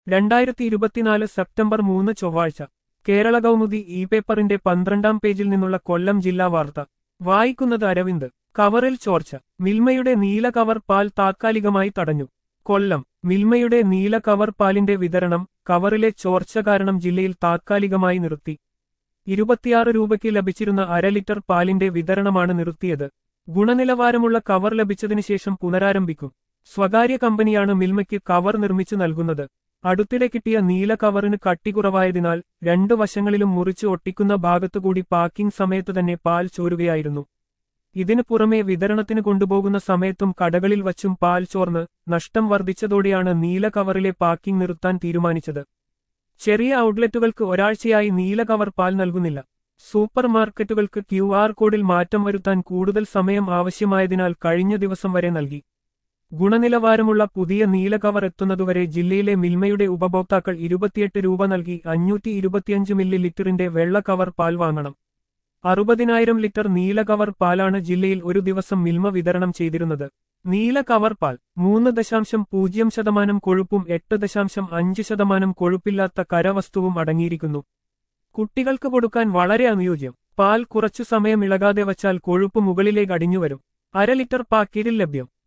രണ്ടായിരത്തി ഇരുപത്തിനാല് സെപ്റ്റംബർ മൂന്ന് ചൊവ്വാഴ്ച കേരള കൗമുദി ഇ പേപ്പറിന്റെ പന്ത്രണ്ടാം പേജിൽ നിന്നുള്ള കൊല്ലം ജില്ലാ വാർത്ത വായിക്കുന്നത് അരവിന്ദ് കവറിൽ ചോർച്ച മിൽമയുടെ നീല കവർ പാൽ താത്കാലികമായി തടഞ്ഞു കൊല്ലം മിൽമയുടെ നീല കവർ പാലിന്റെ വിതരണം കവറിലെ ചോർച്ച കാരണം ജില്ലയിൽ താത്കാലികമായി നിർത്തി ഇരുപത്തിയാറ് രൂപയ്ക്ക് ലഭിച്ചിരുന്ന അര ലിറ്റർ പാലിന്റെ വിതരണമാണ് നിർത്തിയത് ഗുണനിലവാരമുള്ള കവർ ലഭിച്ചതിനു ശേഷം പുനരാരംഭിക്കും സ്വകാര്യ കമ്പനിയാണ് മിൽമയ്ക്ക് കവർ നിർമ്മിച്ചു നൽകുന്നത് അടുത്തിടെ കിട്ടിയ നീല കവറിന് കട്ടി കുറവായതിനാൽ രണ്ടു വശങ്ങളിലും മുറിച്ച് ഒട്ടിക്കുന്ന ഭാഗത്തുകൂടി പാക്കിംഗ് സമയത്ത് തന്നെ പാൽ ചോരുകയായിരുന്നു ഇതിനു പുറമെ വിതരണത്തിന് കൊണ്ടുപോകുന്ന സമയത്തും കടകളിൽ വച്ചും പാൽ ചോർന്ന് നഷ്ടം വർദ്ധിച്ചതോടെയാണ് നീല കവറിലെ പാക്കിംഗ് നിർത്താൻ തീരുമാനിച്ചത് ചെറിയ ഔട്ട്ലെറ്റുകൾക്ക് ഒരാഴ്ചയായി നീല കവർ പാൽ നൽകുന്നില്ല സൂപ്പർ മാർക്കറ്റുകൾക്ക് ക്യു ആർ കോഡിൽ മാറ്റം വരുത്താൻ കൂടുതൽ സമയം ആവശ്യമായതിനാൽ കഴിഞ്ഞ ദിവസം വരെ നൽകി ഗുണനിലവാരമുള്ള പുതിയ നീല കവർ എത്തുന്നതുവരെ ജില്ലയിലെ മിൽമയുടെ ഉപഭോക്താക്കൾ ഇരുപത്തിയെട്ട് രൂപ നൽകി അഞ്ഞൂറ്റി ഇരുപത്തിയഞ്ച് മില്ലി ലിറ്ററിന്റെ വെള്ള കവർ പാൽ വാങ്ങണം അറുപതിനായിരം ലിറ്റർ നീല കവർ പാലാണ് ജില്ലയിൽ ഒരു ദിവസം മിൽമ വിതരണം ചെയ്തിരുന്നത് നീല കവർ പാൽ മൂന്ന് ദശാംശം പൂജ്യം ശതമാനം കൊഴുപ്പും എട്ട് ദശാംശം അഞ്ച് ശതമാനം കൊഴുപ്പില്ലാത്ത കരവസ്തുവും അടങ്ങിയിരിക്കുന്നു കുട്ടികൾക്ക് കൊടുക്കാൻ വളരെ അനുയോജ്യം പാൽ കുറച്ചു സമയം ഇളകാതെ വച്ചാൽ കൊഴുപ്പ് മുകളിലേക്ക് അടിഞ്ഞുവരും അര ലിറ്റർ പാക്കറ്റിൽ ലഭ്യം